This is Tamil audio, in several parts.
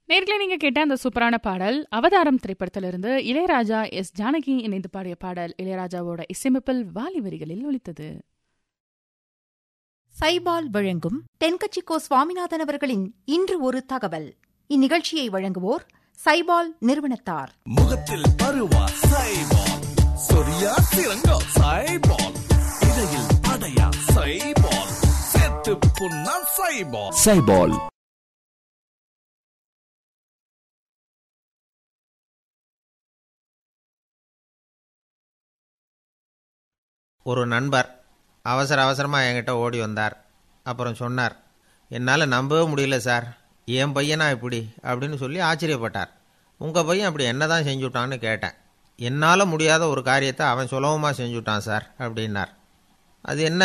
நேர்களை நீங்க கேட்ட அந்த சூப்பரான பாடல் அவதாரம் திரைப்படத்திலிருந்து இளையராஜா எஸ் ஜானகி இணைந்து பாடிய பாடல் இளையராஜாவோட இசையமைப்பில் வாலி வரிகளில் ஒலித்தது சைபால் வழங்கும் தென்கட்சிக்கோ சுவாமிநாதன் அவர்களின் இன்று ஒரு தகவல் இந்நிகழ்ச்சியை வழங்குவோர் சைபால் நிறுவனத்தார் முகத்தில் பருவா சைபால் சொரியா சிறங்கா சைபால் இடையில் அடையா சைபால் செத்து புண்ணா சைபால் சைபால் ஒரு நண்பர் அவசர அவசரமாக என்கிட்ட ஓடி வந்தார் அப்புறம் சொன்னார் என்னால் நம்பவே முடியல சார் என் பையனா இப்படி அப்படின்னு சொல்லி ஆச்சரியப்பட்டார் உங்கள் பையன் அப்படி என்ன தான் செஞ்சுட்டான்னு கேட்டேன் என்னால் முடியாத ஒரு காரியத்தை அவன் சுலபமாக செஞ்சுட்டான் சார் அப்படின்னார் அது என்ன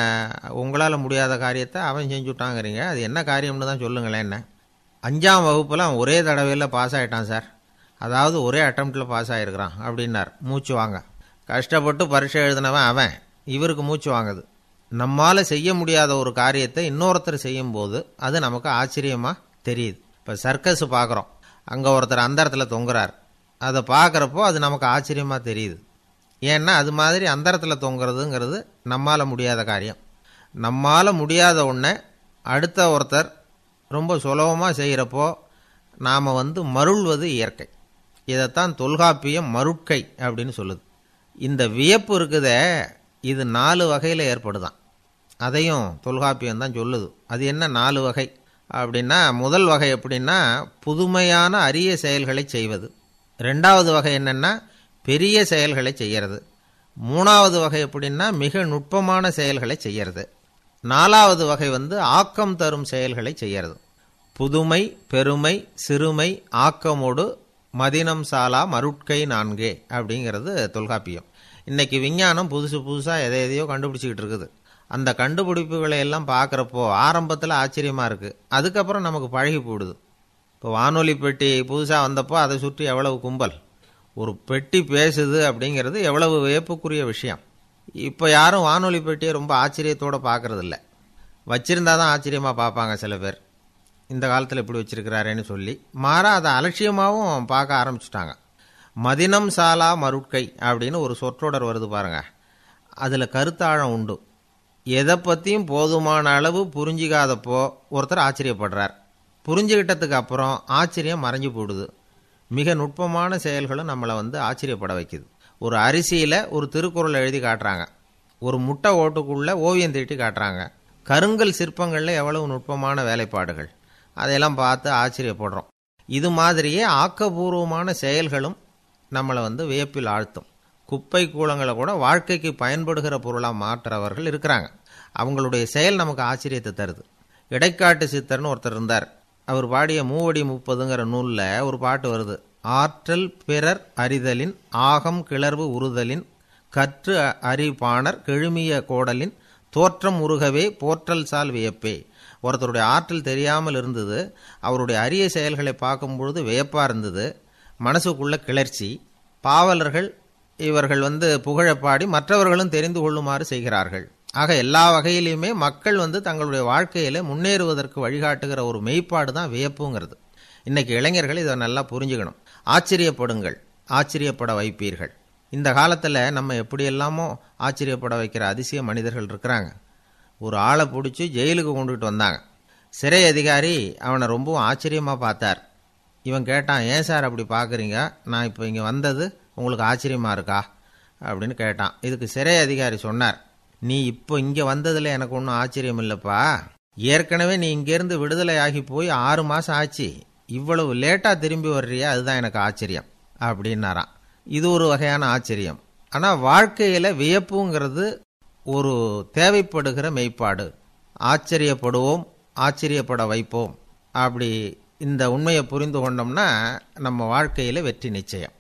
உங்களால் முடியாத காரியத்தை அவன் செஞ்சுட்டாங்கிறீங்க அது என்ன காரியம்னு தான் சொல்லுங்களேன் என்ன அஞ்சாம் வகுப்பில் அவன் ஒரே தடவையில் பாஸ் ஆகிட்டான் சார் அதாவது ஒரே அட்டம்ப்டில் பாஸ் ஆகிருக்கிறான் அப்படின்னார் மூச்சு வாங்க கஷ்டப்பட்டு பரீட்சை எழுதினவன் அவன் இவருக்கு மூச்சு வாங்குது நம்மால் செய்ய முடியாத ஒரு காரியத்தை இன்னொருத்தர் செய்யும்போது அது நமக்கு ஆச்சரியமாக தெரியுது இப்போ சர்க்கஸ் பார்க்குறோம் அங்கே ஒருத்தர் அந்த இடத்துல தொங்குறார் அதை பார்க்குறப்போ அது நமக்கு ஆச்சரியமாக தெரியுது ஏன்னா அது மாதிரி அந்தரத்தில் தொங்குறதுங்கிறது நம்மால் முடியாத காரியம் நம்மால் முடியாத ஒன்றை அடுத்த ஒருத்தர் ரொம்ப சுலபமாக செய்கிறப்போ நாம் வந்து மருள்வது இயற்கை இதைத்தான் தொல்காப்பியம் மருட்கை அப்படின்னு சொல்லுது இந்த வியப்பு இருக்குதே இது நாலு வகையில் ஏற்படுதான் அதையும் தொல்காப்பியம் தான் சொல்லுது அது என்ன நாலு வகை அப்படின்னா முதல் வகை எப்படின்னா புதுமையான அரிய செயல்களை செய்வது ரெண்டாவது வகை என்னென்னா பெரிய செயல்களை செய்கிறது மூணாவது வகை எப்படின்னா மிக நுட்பமான செயல்களை செய்கிறது நாலாவது வகை வந்து ஆக்கம் தரும் செயல்களை செய்கிறது புதுமை பெருமை சிறுமை ஆக்கமோடு மதினம் சாலா மருட்கை நான்கே அப்படிங்கிறது தொல்காப்பியம் இன்னைக்கு விஞ்ஞானம் புதுசு புதுசாக எதை எதையோ கண்டுபிடிச்சிக்கிட்டு இருக்குது அந்த கண்டுபிடிப்புகளை எல்லாம் பார்க்குறப்போ ஆரம்பத்தில் ஆச்சரியமாக இருக்குது அதுக்கப்புறம் நமக்கு பழகி போடுது இப்போ வானொலி பெட்டி புதுசாக வந்தப்போ அதை சுற்றி எவ்வளவு கும்பல் ஒரு பெட்டி பேசுது அப்படிங்கிறது எவ்வளவு வியப்புக்குரிய விஷயம் இப்போ யாரும் வானொலி பெட்டியை ரொம்ப ஆச்சரியத்தோடு பார்க்கறதில்ல வச்சிருந்தா தான் ஆச்சரியமாக பார்ப்பாங்க சில பேர் இந்த காலத்தில் இப்படி வச்சிருக்கிறாரேன்னு சொல்லி மாறா அதை அலட்சியமாகவும் பார்க்க ஆரம்பிச்சிட்டாங்க மதினம் சாலா மருட்கை அப்படின்னு ஒரு சொற்றொடர் வருது பாருங்க அதில் கருத்தாழம் உண்டு எதை பற்றியும் போதுமான அளவு புரிஞ்சிக்காதப்போ ஒருத்தர் ஆச்சரியப்படுறார் புரிஞ்சுக்கிட்டதுக்கு அப்புறம் ஆச்சரியம் மறைஞ்சு போடுது மிக நுட்பமான செயல்களும் நம்மளை வந்து ஆச்சரியப்பட வைக்குது ஒரு அரிசியில் ஒரு திருக்குறள் எழுதி காட்டுறாங்க ஒரு முட்டை ஓட்டுக்குள்ளே ஓவியம் தீட்டி காட்டுறாங்க கருங்கல் சிற்பங்களில் எவ்வளவு நுட்பமான வேலைப்பாடுகள் அதையெல்லாம் பார்த்து ஆச்சரியப்படுறோம் இது மாதிரியே ஆக்கபூர்வமான செயல்களும் நம்மளை வந்து வியப்பில் ஆழ்த்தும் குப்பை கூலங்களை கூட வாழ்க்கைக்கு பயன்படுகிற பொருளாக மாற்றுறவர்கள் இருக்கிறாங்க அவங்களுடைய செயல் நமக்கு ஆச்சரியத்தை தருது இடைக்காட்டு சித்தர்னு ஒருத்தர் இருந்தார் அவர் பாடிய மூவடி முப்பதுங்கிற நூலில் ஒரு பாட்டு வருது ஆற்றல் பிறர் அறிதலின் ஆகம் கிளர்வு உறுதலின் கற்று அறிபாணர் கெழுமிய கோடலின் தோற்றம் உருகவே போற்றல் சால் வியப்பே ஒருத்தருடைய ஆற்றல் தெரியாமல் இருந்தது அவருடைய அரிய செயல்களை பார்க்கும் பொழுது வியப்பாக இருந்தது மனசுக்குள்ள கிளர்ச்சி பாவலர்கள் இவர்கள் வந்து புகழப்பாடி மற்றவர்களும் தெரிந்து கொள்ளுமாறு செய்கிறார்கள் ஆக எல்லா வகையிலையுமே மக்கள் வந்து தங்களுடைய வாழ்க்கையில் முன்னேறுவதற்கு வழிகாட்டுகிற ஒரு மெய்ப்பாடு தான் வியப்புங்கிறது இன்னைக்கு இளைஞர்கள் இதை நல்லா புரிஞ்சுக்கணும் ஆச்சரியப்படுங்கள் ஆச்சரியப்பட வைப்பீர்கள் இந்த காலத்தில் நம்ம எப்படியெல்லாமோ ஆச்சரியப்பட வைக்கிற அதிசய மனிதர்கள் இருக்கிறாங்க ஒரு ஆளை பிடிச்சி ஜெயிலுக்கு கொண்டுகிட்டு வந்தாங்க சிறை அதிகாரி அவனை ரொம்பவும் ஆச்சரியமாக பார்த்தார் இவன் கேட்டான் ஏன் சார் அப்படி பார்க்குறீங்க நான் இப்போ இங்கே வந்தது உங்களுக்கு ஆச்சரியமாக இருக்கா அப்படின்னு கேட்டான் இதுக்கு சிறை அதிகாரி சொன்னார் நீ இப்போ இங்கே வந்ததில் எனக்கு ஒன்றும் ஆச்சரியம் இல்லைப்பா ஏற்கனவே நீ இங்கேருந்து விடுதலை ஆகி போய் ஆறு மாதம் ஆச்சு இவ்வளவு லேட்டாக திரும்பி வர்றியா அதுதான் எனக்கு ஆச்சரியம் அப்படின்னாராம் இது ஒரு வகையான ஆச்சரியம் ஆனால் வாழ்க்கையில் வியப்புங்கிறது ஒரு தேவைப்படுகிற மெய்ப்பாடு ஆச்சரியப்படுவோம் ஆச்சரியப்பட வைப்போம் அப்படி இந்த உண்மையை புரிந்து கொண்டோம்னா நம்ம வாழ்க்கையில் வெற்றி நிச்சயம்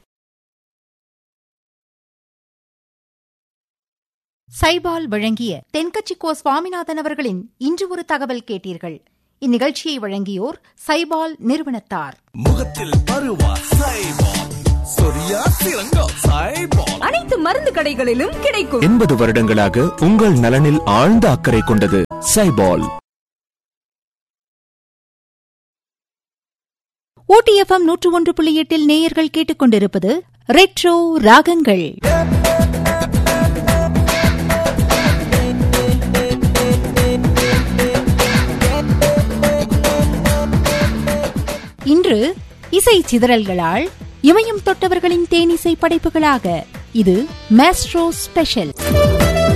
சைபால் வழங்கிய தென்கட்சிக்கோ சுவாமிநாதன் அவர்களின் இன்று ஒரு தகவல் கேட்டீர்கள் இந்நிகழ்ச்சியை வழங்கியோர் சைபால் நிறுவனத்தார் முகத்தில் பருவா சைபால் சொரியா சிறங்கா சைபால் அனைத்து மருந்து கடைகளிலும் கிடைக்கும் எண்பது வருடங்களாக உங்கள் நலனில் ஆழ்ந்த அக்கறை கொண்டது சைபால் ஓடிஎஃப்எம் நூற்று ஒன்று புள்ளி எட்டில் நேயர்கள் கேட்டுக்கொண்டிருப்பது ரெட்ரோ ராகங்கள் இன்று இசை சிதறல்களால் இமயம் தொட்டவர்களின் தேனிசை படைப்புகளாக இது மேஸ்ட்ரோ ஸ்பெஷல்